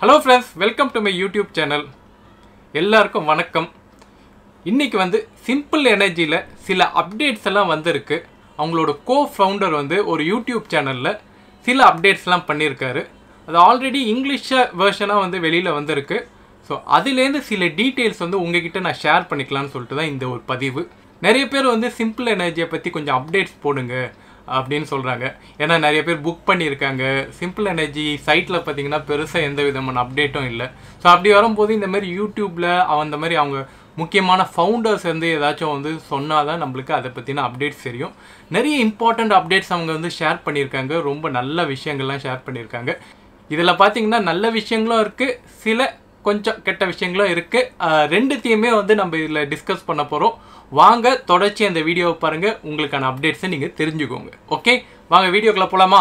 hello friends welcome to my YouTube channel எல்லாருக்கும் வணக்கம் இன்னைக்கு வந்து சிம்பிள் எனர்ஜியில் சில அப்டேட்ஸ் எல்லாம் வந்திருக்கு அவங்களோட கோ ஃபவுண்டர் வந்து ஒரு யூடியூப் சேனலில் சில அப்டேட்ஸ்லாம் பண்ணியிருக்காரு அது ஆல்ரெடி இங்கிலீஷ் வேர்ஷனாக வந்து வெளியில் வந்திருக்கு ஸோ அதுலேருந்து சில டீட்டெயில்ஸ் வந்து உங்ககிட்ட நான் ஷேர் பண்ணிக்கலாம்னு சொல்லிட்டு தான் இந்த ஒரு பதிவு நிறைய பேர் வந்து சிம்பிள் எனர்ஜியை பற்றி கொஞ்சம் அப்டேட்ஸ் போடுங்க அப்படின்னு சொல்கிறாங்க ஏன்னா நிறைய பேர் புக் பண்ணியிருக்காங்க சிம்பிள் எனர்ஜி சைட்டில் பார்த்தீங்கன்னா பெருசாக எந்த விதமான அப்டேட்டும் இல்லை ஸோ அப்படி வரும்போது இந்த மாதிரி யூடியூப்பில் அந்த மாதிரி அவங்க முக்கியமான ஃபவுண்டர்ஸ் வந்து ஏதாச்சும் வந்து சொன்னால் தான் நம்மளுக்கு அதை பற்றின அப்டேட்ஸ் தெரியும் நிறைய இம்பார்ட்டண்ட் அப்டேட்ஸ் அவங்க வந்து ஷேர் பண்ணியிருக்காங்க ரொம்ப நல்ல விஷயங்கள்லாம் ஷேர் பண்ணியிருக்காங்க இதில் பார்த்தீங்கன்னா நல்ல விஷயங்களும் இருக்குது சில கொஞ்சம் கெட்ட விஷயங்களும் இருக்குது ரெண்டுத்தையுமே வந்து நம்ம இதில் டிஸ்கஸ் பண்ண போகிறோம் வாங்க தொடர்ச்சி அந்த வீடியோவை பாருங்கள் உங்களுக்கான அப்டேட்ஸை நீங்கள் தெரிஞ்சுக்கோங்க ஓகே வாங்க வீடியோக்குள்ளே போகலாமா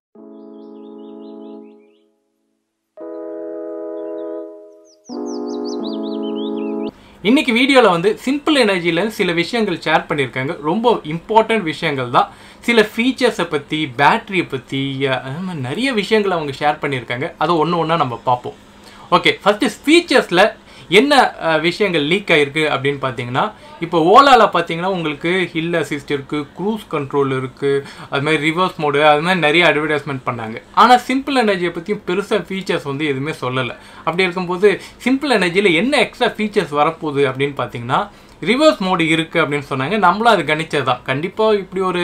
இன்னைக்கு வீடியோவில் வந்து சிம்பிள் எனர்ஜியில் சில விஷயங்கள் ஷேர் பண்ணியிருக்காங்க ரொம்ப இம்பார்ட்டன்ட் விஷயங்கள் தான் சில ஃபீச்சர்ஸை பற்றி பேட்டரியை பற்றி அது மாதிரி நிறைய விஷயங்களை அவங்க ஷேர் பண்ணியிருக்காங்க அதை ஒன்று ஒன்றா நம்ம பார்ப்போம் ஓகே ஃபஸ்ட்டு ஃபீச்சர்ஸில் என்ன அஹ், விஷயங்கள் லீக் ஆகிருக்கு அப்படின்னு பார்த்தீங்கன்னா இப்போ ஓலாவில் பார்த்தீங்கன்னா உங்களுக்கு ஹில் அசிஸ்ட் இருக்குது க்ரூஸ் கண்ட்ரோல் இருக்குது அது மாதிரி ரிவர்ஸ் மோடு அது மாதிரி நிறைய அட்வர்டைஸ்மெண்ட் பண்ணாங்க ஆனால் சிம்பிள் எனர்ஜியை பற்றியும் பெருசாக ஃபீச்சர்ஸ் வந்து எதுவுமே சொல்லலை அப்படி இருக்கும்போது சிம்பிள் எனர்ஜியில் என்ன எக்ஸ்ட்ரா ஃபீச்சர்ஸ் வரப்போகுது அப்படின்னு பார்த்தீங்கன்னா ரிவர்ஸ் மோடு இருக்குது அப்படின்னு சொன்னாங்க நம்மளும் அது கணிச்சது தான் கண்டிப்பாக இப்படி ஒரு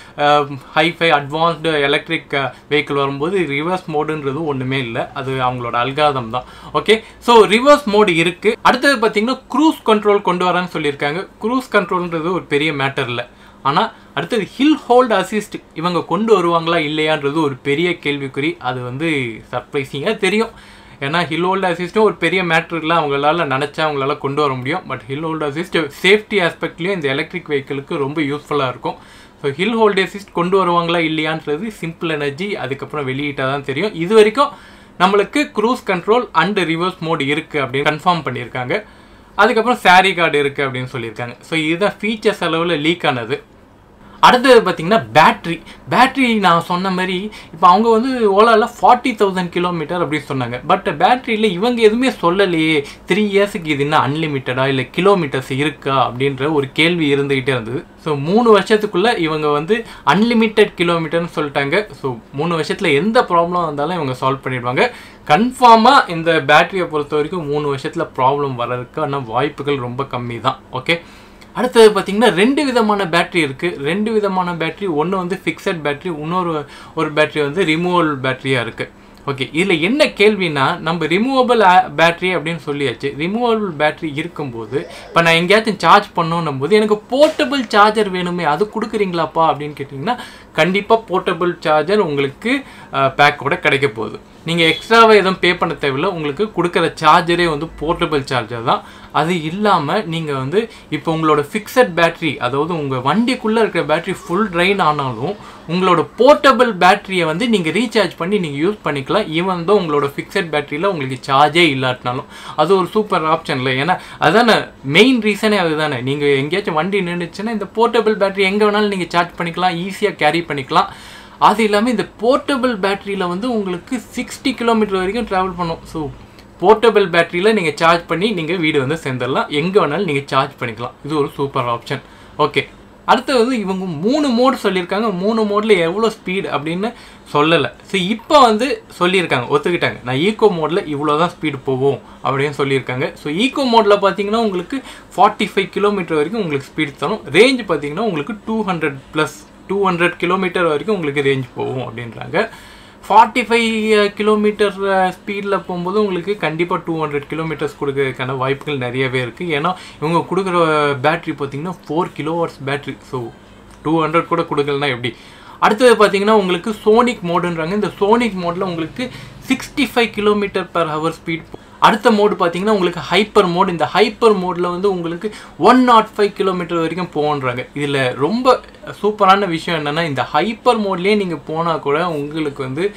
ஹைஃபை அட்வான்ஸ்டு எலக்ட்ரிக் வெஹிக்கிள் வரும்போது ரிவர்ஸ் மோடுன்றது ஒன்றுமே இல்லை அது அவங்களோட அல்காதம் தான் ஓகே ஸோ ரிவர்ஸ் மோடு இருக்குது அடுத்தது பார்த்தீங்கன்னா க்ரூஸ் கண்ட்ரோல் கொண்டு வரேன்னு சொல்லியிருக்காங்க க்ரூஸ் கண்ட்ரோல்ன்றது ஒரு பெரிய மேட்டர் இல்லை ஆனால் அடுத்தது ஹில் ஹோல்ட் அசிஸ்ட் இவங்க கொண்டு வருவாங்களா இல்லையான்றது ஒரு பெரிய கேள்விக்குறி அது வந்து சர்ப்ரைசிங்காக தெரியும் ஏன்னா ஹில் ஹோல்ட் அசிஸ்ட்டும் ஒரு பெரிய மேட்ருலாம் அவங்களால நினச்சா அவங்களால கொண்டு வர முடியும் but hill hold assist safety ஆஸ்பெக்ட்லேயும் இந்த எலக்ட்ரிக் வெஹிக்கிளுக்கு ரொம்ப யூஸ்ஃபுல்லாக இருக்கும் ஸோ ஹில் ஹோல்ட் அசிஸ்ட் கொண்டு வருவாங்களா இல்லையான்றது சிம்பிள் எனர்ஜி அதுக்கப்புறம் வெளியிட்டால் தான் தெரியும் இது வரைக்கும் நம்மளுக்கு cruise control and reverse mode இருக்குது அப்படின்னு கன்ஃபார்ம் பண்ணியிருக்காங்க அதுக்கப்புறம் சாரி கார்டு இருக்குது அப்படின்னு சொல்லியிருக்காங்க ஸோ இதுதான் ஃபீச்சர்ஸ் அளவில் லீக் ஆனது அடுத்தது பார்த்தீங்கன்னா பேட்ரி பேட்ரி நான் சொன்ன மாதிரி இப்போ அவங்க வந்து ஓலாவில் ஃபார்ட்டி தௌசண்ட் கிலோமீட்டர் அப்படின்னு சொன்னாங்க பட் பேட்டரியில் இவங்க எதுவுமே சொல்லலையே த்ரீ இயர்ஸுக்கு இது என்ன அன்லிமிட்டடா இல்லை கிலோமீட்டர்ஸ் இருக்கா அப்படின்ற ஒரு கேள்வி இருந்துகிட்டே இருந்தது ஸோ மூணு வருஷத்துக்குள்ளே இவங்க வந்து அன்லிமிட்டெட் கிலோமீட்டர்னு சொல்லிட்டாங்க ஸோ மூணு வருஷத்தில் எந்த ப்ராப்ளம் வந்தாலும் இவங்க சால்வ் பண்ணிடுவாங்க கன்ஃபார்மாக இந்த பேட்டரியை பொறுத்த வரைக்கும் மூணு வருஷத்தில் ப்ராப்ளம் வர்றதுக்கான வாய்ப்புகள் ரொம்ப கம்மி தான் ஓகே அடுத்தது பார்த்தீங்கன்னா ரெண்டு விதமான பேட்டரி இருக்குது ரெண்டு விதமான பேட்டரி ஒன்று வந்து ஃபிக்ஸட் பேட்டரி இன்னொரு ஒரு பேட்டரி வந்து ரிமூவல் பேட்டரியாக இருக்குது ஓகே இதில் என்ன கேள்வினா நம்ம ரிமூவபிள் பேட்டரி அப்படின்னு சொல்லியாச்சு ரிமூவபிள் பேட்டரி இருக்கும்போது இப்போ நான் எங்கேயாச்சும் சார்ஜ் பண்ணணும் போது எனக்கு போர்ட்டபிள் சார்ஜர் வேணுமே அது கொடுக்குறீங்களாப்பா அப்படின்னு கேட்டிங்கன்னா கண்டிப்பாக போர்ட்டபிள் சார்ஜர் உங்களுக்கு பேக்கோட கிடைக்க போகுது நீங்கள் எக்ஸ்ட்ராவாக எதுவும் பே பண்ண தேவையில்லை உங்களுக்கு கொடுக்குற சார்ஜரே வந்து போர்ட்டபிள் சார்ஜர் தான் அது இல்லாமல் நீங்கள் வந்து இப்போ உங்களோட ஃபிக்ஸட் பேட்டரி அதாவது உங்கள் வண்டிக்குள்ளே இருக்கிற பேட்டரி ஃபுல் ட்ரைன் ஆனாலும் உங்களோட போர்ட்டபிள் பேட்டரியை வந்து நீங்கள் ரீசார்ஜ் பண்ணி நீங்கள் யூஸ் பண்ணிக்கலாம் ஈவன் தான் உங்களோட ஃபிக்ஸட் பேட்டரியில் உங்களுக்கு சார்ஜே இல்லாட்டினாலும் அது ஒரு சூப்பர் ஆப்ஷன் இல்லை ஏன்னா அதுதானே மெயின் ரீசனே அதுதானே நீங்கள் எங்கேயாச்சும் வண்டி நின்றுச்சுன்னா இந்த போர்ட்டபிள் பேட்டரி எங்கே வேணாலும் நீங்கள் சார்ஜ் பண்ணிக்கலாம் ஈஸியாக கேரி பண்ணிக்கலாம் அது இல்லாமல் இந்த போர்ட்டபிள் பேட்டரியில் வந்து உங்களுக்கு சிக்ஸ்டி கிலோமீட்டர் வரைக்கும் ட்ராவல் பண்ணும் ஸோ போர்ட்டபிள் பேட்டரியில் நீங்கள் சார்ஜ் பண்ணி நீங்கள் வீடு வந்து சேர்ந்துடலாம் எங்கே வேணாலும் நீங்கள் சார்ஜ் பண்ணிக்கலாம் இது ஒரு சூப்பர் ஆப்ஷன் ஓகே அடுத்தது வந்து இவங்க மூணு மோடு சொல்லியிருக்காங்க மூணு மோடில் எவ்வளோ ஸ்பீட் அப்படின்னு சொல்லலை ஸோ இப்போ வந்து சொல்லியிருக்காங்க ஒத்துக்கிட்டாங்க நான் ஈகோ மோடில் இவ்வளோ தான் ஸ்பீடு போகும் அப்படின்னு சொல்லியிருக்காங்க ஸோ ஈகோ மோடில் பார்த்தீங்கன்னா உங்களுக்கு ஃபார்ட்டி ஃபைவ் கிலோமீட்டர் வரைக்கும் உங்களுக்கு ஸ்பீட் தரும் ரேஞ்ச் பார்த்தீங்கன்னா உங்களுக்கு two hundred plus two hundred kilometre வரைக்கும் உங்களுக்கு ரேஞ்ச் போகும் அப்படின்றாங்க ஃபார்ட்டி ஃபைவ் கிலோமீட்டர் ஸ்பீடில் போகும்போது உங்களுக்கு கண்டிப்பாக டூ ஹண்ட்ரட் கிலோமீட்டர்ஸ் கொடுக்கறதுக்கான வாய்ப்புகள் நிறையவே இருக்குது ஏன்னா இவங்க கொடுக்குற பேட்ரி பார்த்தீங்கன்னா four kilo watts battery so two hundred கூட கொடுக்கலனா எப்படி அடுத்தது பார்த்தீங்கன்னா உங்களுக்கு சோனிக் மோடுன்றாங்க இந்த சோனிக் மோடில் உங்களுக்கு sixty five kilometre per hour speed அடுத்த மோடு பார்த்தீங்கன்னா உங்களுக்கு ஹைப்பர் மோட் இந்த ஹைப்பர் மோடில் வந்து உங்களுக்கு ஒன் நாட் ஃபைவ் கிலோமீட்டர் வரைக்கும் போகன்றாங்க இதில் ரொம்ப சூப்பரான விஷயம் என்னென்னா இந்த ஹைப்பர் மோட்லேயே நீங்கள் போனால் கூட உங்களுக்கு வந்து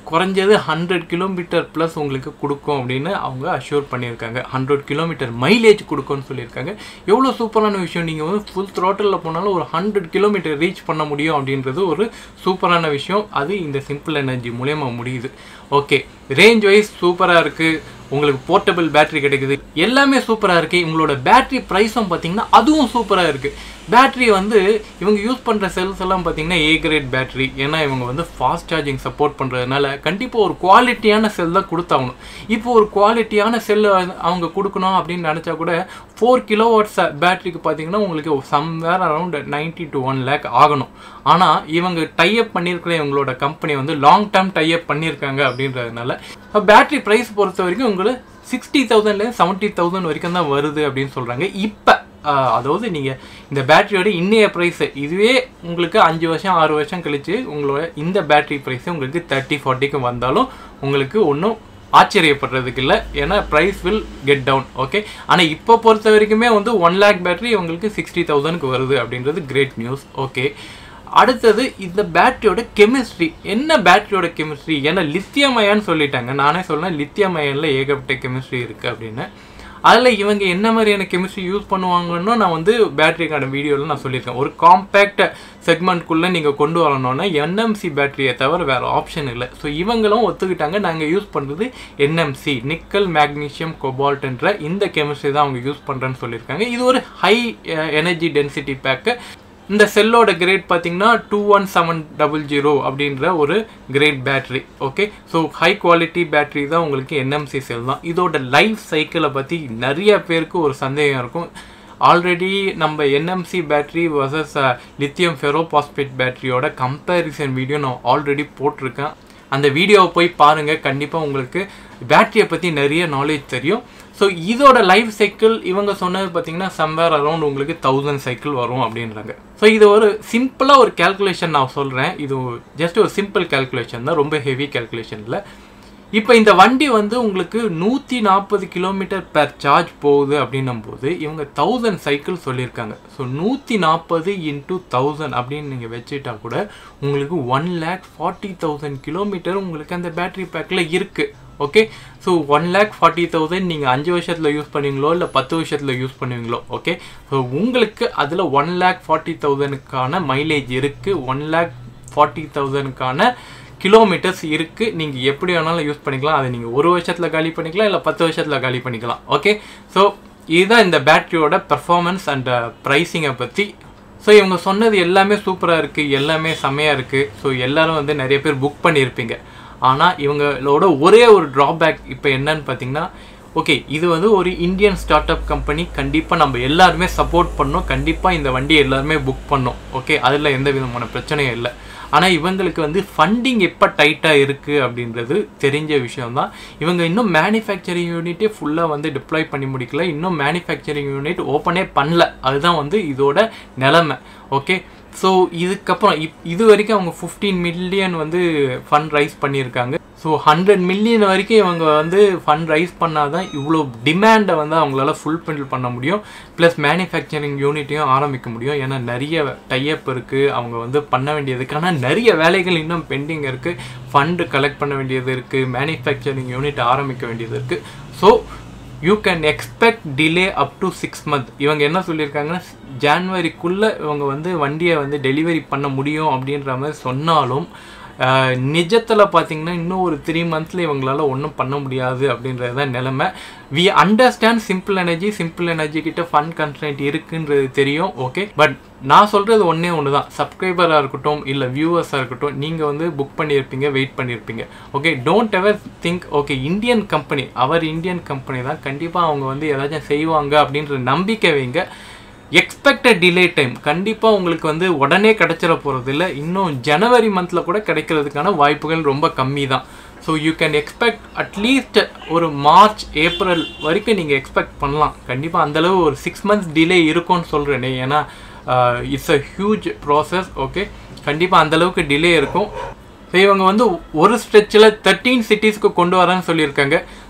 குறைஞ்சது ஹண்ட்ரட் கிலோமீட்டர் ப்ளஸ் உங்களுக்கு கொடுக்கும் அப்படின்னு அவங்க அஷ்யூர் பண்ணியிருக்காங்க ஹண்ட்ரட் கிலோமீட்டர் மைலேஜ் கொடுக்கும்னு சொல்லியிருக்காங்க எவ்வளோ சூப்பரான விஷயம் நீங்கள் வந்து ஃபுல் த்ரோட்டலில் போனாலும் ஒரு ஹண்ட்ரட் கிலோமீட்டர் ரீச் பண்ண முடியும் அப்படின்றது ஒரு சூப்பரான விஷயம் அது இந்த சிம்பிள் எனர்ஜி மூலயமா முடியுது ஓகே ரேஞ்ச் வைஸ் சூப்பராக இருக்குது உங்களுக்கு போர்ட்டபிள் பேட்டரி கிடைக்குது எல்லாமே சூப்பராக இருக்குது இவங்களோட பேட்டரி ப்ரைஸும் பார்த்தீங்கன்னா அதுவும் சூப்பராக இருக்குது பேட்டரி வந்து இவங்க யூஸ் பண்ணுற செல்ஸ் எல்லாம் பார்த்தீங்கன்னா ஏ கிரேட் பேட்டரி ஏன்னா இவங்க வந்து ஃபாஸ்ட் சார்ஜிங் சப்போர்ட் பண்ணுறதுனால கண்டிப்பாக ஒரு குவாலிட்டியான செல் தான் கொடுத்தாகணும் இப்போ ஒரு குவாலிட்டியான செல் அவங்க கொடுக்கணும் அப்படின்னு நினச்சா கூட ஃபோர் கிலோ வாட்ஸ் பேட்டரிக்கு பார்த்தீங்கன்னா உங்களுக்கு somewhere around ninety to one lakh ஆகணும் ஆனால் இவங்க டைப் பண்ணியிருக்கிற இவங்களோட கம்பெனி வந்து லாங் டேர்ம் டைப் பண்ணியிருக்காங்க அப்படின்றதுனால பேட்டரி ப்ரைஸ் பொறுத்த வரைக்கும் உங்களுக்கு சிக்ஸ்டி தௌசண்ட்லேருந்து செவன்ட்டி தௌசண்ட் வரைக்கும் தான் வருது அப்படின்னு சொல்கிறாங்க இப்போ அதாவது நீங்கள் இந்த பேட்டரியோட இன்னைய ப்ரைஸு இதுவே உங்களுக்கு அஞ்சு வருஷம் ஆறு வருஷம் கழித்து உங்களோட இந்த பேட்டரி ப்ரைஸு உங்களுக்கு தேர்ட்டி ஃபார்ட்டிக்கு வந்தாலும் உங்களுக்கு ஒன்றும் ஆச்சரியப்படுறதுக்கு இல்லை ஏன்னா price will get down okay ஆனால் இப்போ பொறுத்த வரைக்குமே வந்து ஒன் லேக் பேட்டரி உங்களுக்கு சிக்ஸ்டி தௌசண்ட்க்கு வருது அப்படின்றது கிரேட் நியூஸ் ஓகே அடுத்தது இந்த பேட்டரியோட கெமிஸ்ட்ரி என்ன பேட்டரியோட கெமிஸ்ட்ரி ஏன்னா லித்தியம் அயன் சொல்லிட்டாங்க நானே சொன்னேன் லித்தியம் அயனில் ஏகப்பட்ட கெமிஸ்ட்ரி இருக்குது அப்படின்னு அதில் இவங்க என்ன மாதிரியான கெமிஸ்ட்ரி யூஸ் பண்ணுவாங்கன்னு நான் வந்து பேட்டரிக்கான வீடியோவில் நான் சொல்லியிருக்கேன் ஒரு காம்பேக்ட் செக்மெண்ட்குள்ளே நீங்கள் கொண்டு வரணும்னா என்எம்சி பேட்டரியை தவிர வேறு ஆப்ஷன் இல்லை ஸோ இவங்களும் ஒத்துக்கிட்டாங்க நாங்கள் யூஸ் பண்ணுறது என்எம்சி நிக்கல் மேக்னீஷியம் கொபால்ட்ன்ற இந்த கெமிஸ்ட்ரி தான் அவங்க யூஸ் பண்ணுறேன்னு சொல்லியிருக்காங்க இது ஒரு ஹை எனர்ஜி டென்சிட்டி பேக்கு இந்த செல்லோட கிரேட் பார்த்தீங்கன்னா two one seven double zero அப்படின்ற ஒரு grade battery okay so high quality battery தான் உங்களுக்கு என்எம்சி செல் தான் இதோட லைஃப் சைக்கிளை பற்றி நிறைய பேருக்கு ஒரு சந்தேகம் இருக்கும் ஆல்ரெடி நம்ம NMC battery versus lithium ferrophosphate பேட்டரியோட கம்பேரிசன் வீடியோ நான் ஆல்ரெடி போட்டிருக்கேன் அந்த வீடியோவை போய் பாருங்கள் கண்டிப்பாக உங்களுக்கு பேட்டரியை பற்றி நிறைய நாலேஜ் தெரியும் ஸோ இதோட லைஃப் சைக்கிள் இவங்க சொன்னது பார்த்தீங்கன்னா சம்வேர் அரௌண்ட் உங்களுக்கு தௌசண்ட் சைக்கிள் வரும் அப்படின்றாங்க ஸோ இது ஒரு சிம்பிளாக ஒரு கேல்குலேஷன் நான் சொல்கிறேன் இது ஜஸ்ட் ஒரு சிம்பிள் கேல்குலேஷன் தான் ரொம்ப ஹெவி கேல்குலேஷனில் இப்போ இந்த வண்டி வந்து உங்களுக்கு நூற்றி நாற்பது கிலோமீட்டர் பெர் சார்ஜ் போகுது அப்படின்னும் போது இவங்க தௌசண்ட் சைக்கிள் சொல்லியிருக்காங்க ஸோ நூற்றி நாற்பது இன்ட்டு தௌசண்ட் அப்படின்னு நீங்கள் வச்சுட்டா கூட உங்களுக்கு one lakh forty thousand kilometre உங்களுக்கு அந்த பேட்டரி பேக்கில் இருக்குது okay so one lakh forty thousand நீங்கள் அஞ்சு வருஷத்தில் யூஸ் பண்ணுவீங்களோ இல்லை பத்து வருஷத்தில் யூஸ் பண்ணுவீங்களோ ஓகே ஸோ உங்களுக்கு அதில் ஒன் லேக் ஃபார்ட்டி தௌசண்ட்க்கான மைலேஜ் இருக்குது ஒன் லேக் ஃபார்ட்டி தௌசண்ட்க்கான கிலோமீட்டர்ஸ் இருக்குது நீங்கள் எப்படி வேணாலும் யூஸ் பண்ணிக்கலாம் அதை நீங்கள் ஒரு வருஷத்தில் காலி பண்ணிக்கலாம் இல்லை பத்து வருஷத்தில் காலி பண்ணிக்கலாம் ஓகே ஸோ இதுதான் இந்த பேட்டரியோட பெர்ஃபார்மன்ஸ் அண்ட் ப்ரைஸிங்கை பற்றி ஸோ இவங்க சொன்னது எல்லாமே சூப்பராக இருக்குது எல்லாமே செம்மையாக இருக்குது ஸோ எல்லோரும் வந்து நிறைய பேர் புக் பண்ணியிருப்பீங்க ஆனால் இவங்களோட ஒரே ஒரு ட்ராபேக் இப்போ என்னன்னு பார்த்தீங்கன்னா ஓகே இது வந்து ஒரு இந்தியன் ஸ்டார்ட் அப் கம்பெனி கண்டிப்பாக நம்ம எல்லாருமே சப்போர்ட் பண்ணோம் கண்டிப்பாக இந்த வண்டியை எல்லாருமே புக் பண்ணோம் ஓகே அதில் எந்த விதமான பிரச்சனையும் இல்லை ஆனால் இவங்களுக்கு வந்து ஃபண்டிங் எப்போ டைட்டாக இருக்குது அப்படின்றது தெரிஞ்ச விஷயம்தான் இவங்க இன்னும் மேனுஃபேக்சரிங் யூனிட்டே ஃபுல்லாக வந்து டிப்ளாய் பண்ணி முடிக்கல இன்னும் மேனுஃபேக்சரிங் யூனிட் ஓப்பனே பண்ணல அதுதான் வந்து இதோட நிலமை ஓகே ஸோ இதுக்கப்புறம் இப் இது வரைக்கும் அவங்க ஃபிஃப்டீன் மில்லியன் வந்து ஃபண்ட் ரைஸ் பண்ணியிருக்காங்க ஸோ ஹண்ட்ரட் மில்லியன் வரைக்கும் இவங்க வந்து ஃபண்ட் ரைஸ் பண்ணால் தான் இவ்வளோ டிமாண்டை வந்து அவங்களால ஃபுல்ஃபில் பண்ண முடியும் ப்ளஸ் மேனுஃபேக்சரிங் யூனிட்டையும் ஆரம்பிக்க முடியும் ஏன்னா நிறைய டைப் இருக்குது அவங்க வந்து பண்ண வேண்டியதுக்கான நிறைய வேலைகள் இன்னும் பெண்டிங் இருக்குது ஃபண்டு கலெக்ட் பண்ண வேண்டியது இருக்குது மேனுஃபேக்சரிங் யூனிட் ஆரம்பிக்க வேண்டியது இருக்குது so you can expect delay up to six month இவங்க என்ன சொல்லியிருக்காங்கன்னா ஜான்வரிக்குள்ளே இவங்க வந்து வண்டியை வந்து டெலிவரி பண்ண முடியும் அப்படின்ற மாதிரி சொன்னாலும் நிஜத்தில் பார்த்தீங்கன்னா இன்னும் ஒரு த்ரீ மந்த்ஸில் இவங்களால ஒன்றும் பண்ண முடியாது அப்படின்றது தான் நிலைமை we understand simple energy simple energy கிட்ட ஃபன் கன்ஸ்டன்ட் இருக்குன்றது தெரியும் ஓகே பட் நான் சொல்கிறது ஒன்றே ஒன்று தான் சப்ஸ்கிரைபராக இருக்கட்டும் இல்லை வியூவர்ஸாக இருக்கட்டும் நீங்கள் வந்து புக் பண்ணியிருப்பீங்க வெயிட் பண்ணியிருப்பீங்க okay don't ever think okay Indian company our Indian company தான் கண்டிப்பாக அவங்க வந்து ஏதாச்சும் செய்வாங்க அப்படின்ற நம்பிக்கை வைங்க எக்ஸ்பெக்டட் டிலே டைம் கண்டிப்பாக உங்களுக்கு வந்து உடனே கிடைச்சிட போகிறது இல்லை இன்னும் ஜனவரி மந்தில் கூட கிடைக்கிறதுக்கான வாய்ப்புகள் ரொம்ப கம்மி தான் so you can expect at least ஒரு மார்ச் ஏப்ரல் வரைக்கும் நீங்கள் எக்ஸ்பெக்ட் பண்ணலாம் கண்டிப்பாக அந்தளவு ஒரு சிக்ஸ் மந்த்ஸ் டிலே இருக்கும்னு சொல்கிறேனே ஏன்னா it's a huge process okay கண்டிப்பாக அந்தளவுக்கு டிலே இருக்கும் ஸோ இவங்க வந்து ஒரு ஸ்ட்ரெச்சில் தேர்ட்டீன் சிட்டிஸ்க்கு கொண்டு வரேன்னு சொல்லியிருக்காங்க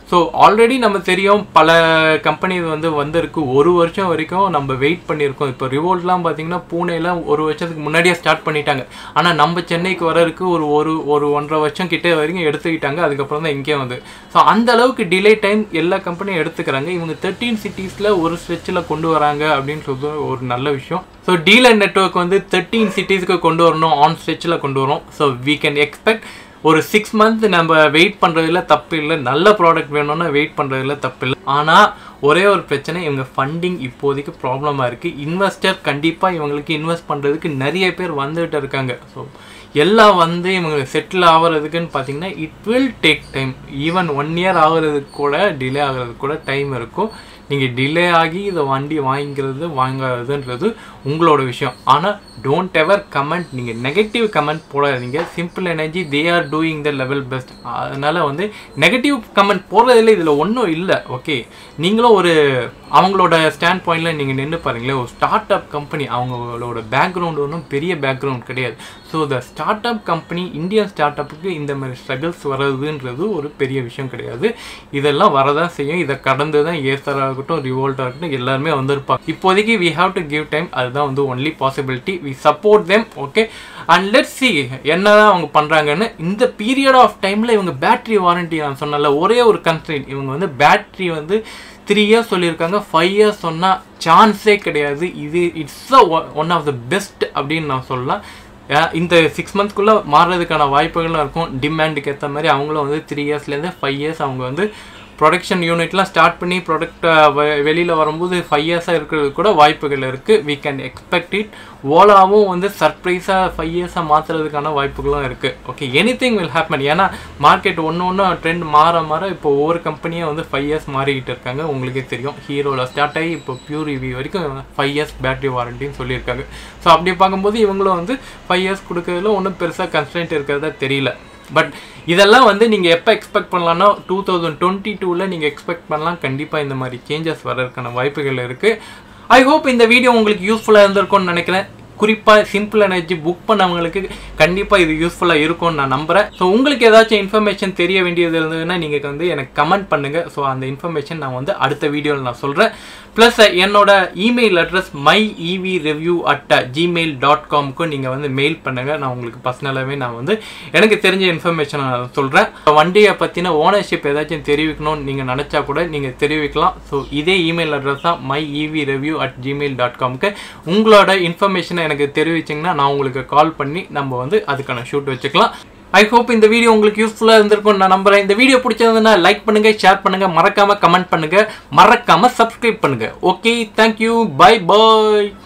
ஸோ ஆல்ரெடி நம்ம தெரியும் பல கம்பெனி வந்து வந்திருக்கு ஒரு வருஷம் வரைக்கும் நம்ம வெயிட் பண்ணியிருக்கோம் இப்போ ரிவோல்ட்லாம் பார்த்தீங்கன்னா பூனேலாம் ஒரு வருஷத்துக்கு முன்னாடியே ஸ்டார்ட் பண்ணிட்டாங்க ஆனால் நம்ம சென்னைக்கு வரதுக்கு ஒரு ஒரு ஒரு ஒன்றரை வருஷம் கிட்டே வரைக்கும் எடுத்துக்கிட்டாங்க அதுக்கப்புறம் தான் இங்கே வந்து ஸோ அந்த அளவுக்கு டிலே டைம் எல்லா கம்பெனியும் எடுத்துக்கிறாங்க இவங்க தேர்ட்டீன் சிட்டிஸில் ஒரு ஸ்ட்ரெச்சில் கொண்டு வராங்க அப்படின்னு சொல்றது ஒரு நல்ல விஷயம் ஸோ டீலர் நெட்ஒர்க் வந்து தேர்ட்டீன் சிட்டிஸ்க்கு கொண்டு வரணும் ஆன் ஸ்ட்ரெச்சில் கொண்டு வரும் ஸோ வீ கேன் எக்ஸ்பெக்ட் ஒரு சிக்ஸ் மந்த் நம்ம வெயிட் பண்ணுறதுல தப்பு இல்லை நல்ல ப்ராடக்ட் வேணும்னா வெயிட் பண்ணுறதுல தப்பு இல்லை ஆனால் ஒரே ஒரு பிரச்சனை இவங்க ஃபண்டிங் இப்போதைக்கு ப்ராப்ளமாக இருக்குது இன்வெஸ்டர் கண்டிப்பாக இவங்களுக்கு இன்வெஸ்ட் பண்ணுறதுக்கு நிறைய பேர் வந்துகிட்டு இருக்காங்க ஸோ எல்லாம் வந்து இவங்க செட்டில் ஆகிறதுக்குன்னு பார்த்தீங்கன்னா it will take time even one year ஆகுறதுக்கு கூட டிலே ஆகிறதுக்கு கூட டைம் இருக்கும் நீங்கள் டிலே ஆகி இதை வண்டி வாங்கிக்கிறது வாங்காததுன்றது உங்களோட விஷயம் ஆனால் டோன்ட் எவர் கமெண்ட் நீங்கள் நெகட்டிவ் கமெண்ட் போடாதீங்க simple energy they are doing the level best அதனால் வந்து நெகட்டிவ் கமெண்ட் போடுறதில்ல இதில் ஒன்றும் இல்லை ஓகே நீங்களும் ஒரு அவங்களோட ஸ்டாண்ட் பாயிண்டில் நீங்கள் நின்று பாருங்களேன் ஒரு ஸ்டார்ட் அப் கம்பெனி அவங்களோட பேக்ரவுண்ட் ஒன்றும் பெரிய பேக்ரவுண்ட் கிடையாது so the start up company Indian start அப்புக்கு இந்த மாதிரி ஸ்ட்ரகிள்ஸ் வர்றதுன்றது ஒரு பெரிய விஷயம் கிடையாது இதெல்லாம் வரதான் செய்யும் இதை கடந்து தான் ஏசராக இருக்கட்டும் ரிவோல்ட்டாக இருக்கட்டும் எல்லாருமே வந்திருப்பாங்க இப்போதைக்கு we have to give time அதுதான் வந்து only possibility we support them okay and let see என்னதான் அவங்க பண்ணுறாங்கன்னு இந்த பீரியட் ஆஃப் டைமில் இவங்க பேட்ரி வாரண்டி நான் சொன்னல ஒரே ஒரு கன்ஸ்ட்ரெயின் இவங்க வந்து பேட்ரி வந்து த்ரீ இயர்ஸ் சொல்லியிருக்காங்க ஃபைவ் இயர்ஸ் சொன்னால் சான்ஸே கிடையாது இது it's a one of the best அப்படின்னு நான் சொல்லலாம் இந்த சிக்ஸ் மந்த்ஸ்க்குள்ளே மாறுறதுக்கான வாய்ப்புகளும் இருக்கும் டிமாண்டுக்கு ஏற்ற மாதிரி அவங்களும் வந்து த்ரீ இயர்ஸ்லேருந்து ஃபைவ் இயர்ஸ் அவங்க வந்து ப்ரொடக்ஷன் யூனிட்லாம் ஸ்டார்ட் பண்ணி ப்ராடக்ட் வெளியில் வரும்போது ஃபைவ் இயர்ஸாக இருக்கிறது கூட வாய்ப்புகள் இருக்குது வி கேன் எக்ஸ்பெக்ட் இட் ஓலாவும் வந்து சர்ப்ரைஸாக ஃபைவ் இயர்ஸாக மாற்றுறதுக்கான வாய்ப்புகளும் இருக்குது okay any thing will happen ஏன்னா மார்க்கெட் ஒன்று ஒன்று ட்ரெண்ட் மாற மாற இப்போ ஒவ்வொரு கம்பெனியும் வந்து ஃபைவ் இயர்ஸ் மாறிக்கிட்டு இருக்காங்க உங்களுக்கே தெரியும் ஹீரோவில் ஸ்டார்ட் ஆகி இப்போ பியூர் ரிவி வரைக்கும் ஃபைவ் இயர்ஸ் பேட்டரி வாரண்டின்னு சொல்லியிருக்காங்க ஸோ அப்படி பார்க்கும்போது இவங்களும் வந்து ஃபைவ் இயர்ஸ் கொடுக்கறதுல ஒன்றும் பெருசாக கன்ஸ்டன்ட் இருக்கிறதா தெரியல பட் இதெல்லாம் வந்து நீங்கள் எப்போ எக்ஸ்பெக்ட் பண்ணலாம்னா டூ தௌசண்ட் டுவெண்ட்டி டூவில் நீங்கள் எக்ஸ்பெக்ட் பண்ணலாம் கண்டிப்பாக இந்த மாதிரி சேஞ்சஸ் வர்றதுக்கான வாய்ப்புகள் இருக்குது ஐ ஹோப் இந்த வீடியோ உங்களுக்கு யூஸ்ஃபுல்லாக இருந்திருக்கும்னு நினைக்கிறேன் குறிப்பாக சிம்பிள் எனர்ஜி புக் பண்ணவங்களுக்கு கண்டிப்பாக இது யூஸ்ஃபுல்லாக இருக்கும்னு நான் நம்புகிறேன் ஸோ உங்களுக்கு ஏதாச்சும் இன்ஃபர்மேஷன் தெரிய வேண்டியது இருந்ததுன்னா நீங்கள் வந்து எனக்கு கமெண்ட் பண்ணுங்கள் ஸோ அந்த இன்ஃபர்மேஷன் நான் வந்து அடுத்த வீடியோவில் நான் சொல்கிறேன் ப்ளஸ் என்னோட email address my EV review at Gmail dot காம்க்கு நீங்கள் வந்து மெயில் பண்ணுங்கள் நான் உங்களுக்கு பர்சனலாகவே நான் வந்து எனக்கு தெரிஞ்ச இன்ஃபர்மேஷனை நான் சொல்கிறேன் வண்டியை பற்றின ஓனர்ஷிப் ஏதாச்சும் தெரிவிக்கணும்னு நீங்கள் நினச்சா கூட நீங்கள் தெரிவிக்கலாம் ஸோ இதே இமெயில் அட்ரஸ் தான் my EV review at Gmail dot காம்க்கு உங்களோட இன்ஃபர்மேஷனை எனக்கு தெரிவிச்சிங்கன்னா நான் உங்களுக்கு கால் பண்ணி நம்ம வந்து அதுக்கான ஷூட் வச்சுக்கலாம் ஐ ஹோப் இந்த வீடியோ உங்களுக்கு யூஸ்ஃபுல்லாக இருந்திருக்கும் நான் நம்புறேன் இந்த வீடியோ பிடிச்சிருந்ததுன்னா லைக் பண்ணுங்க ஷேர் பண்ணுங்க மறக்காம கமெண்ட் பண்ணுங்க மறக்காம சப்ஸ்கிரைப் பண்ணுங்க ஓகே தேங்க்யூ பை பாய்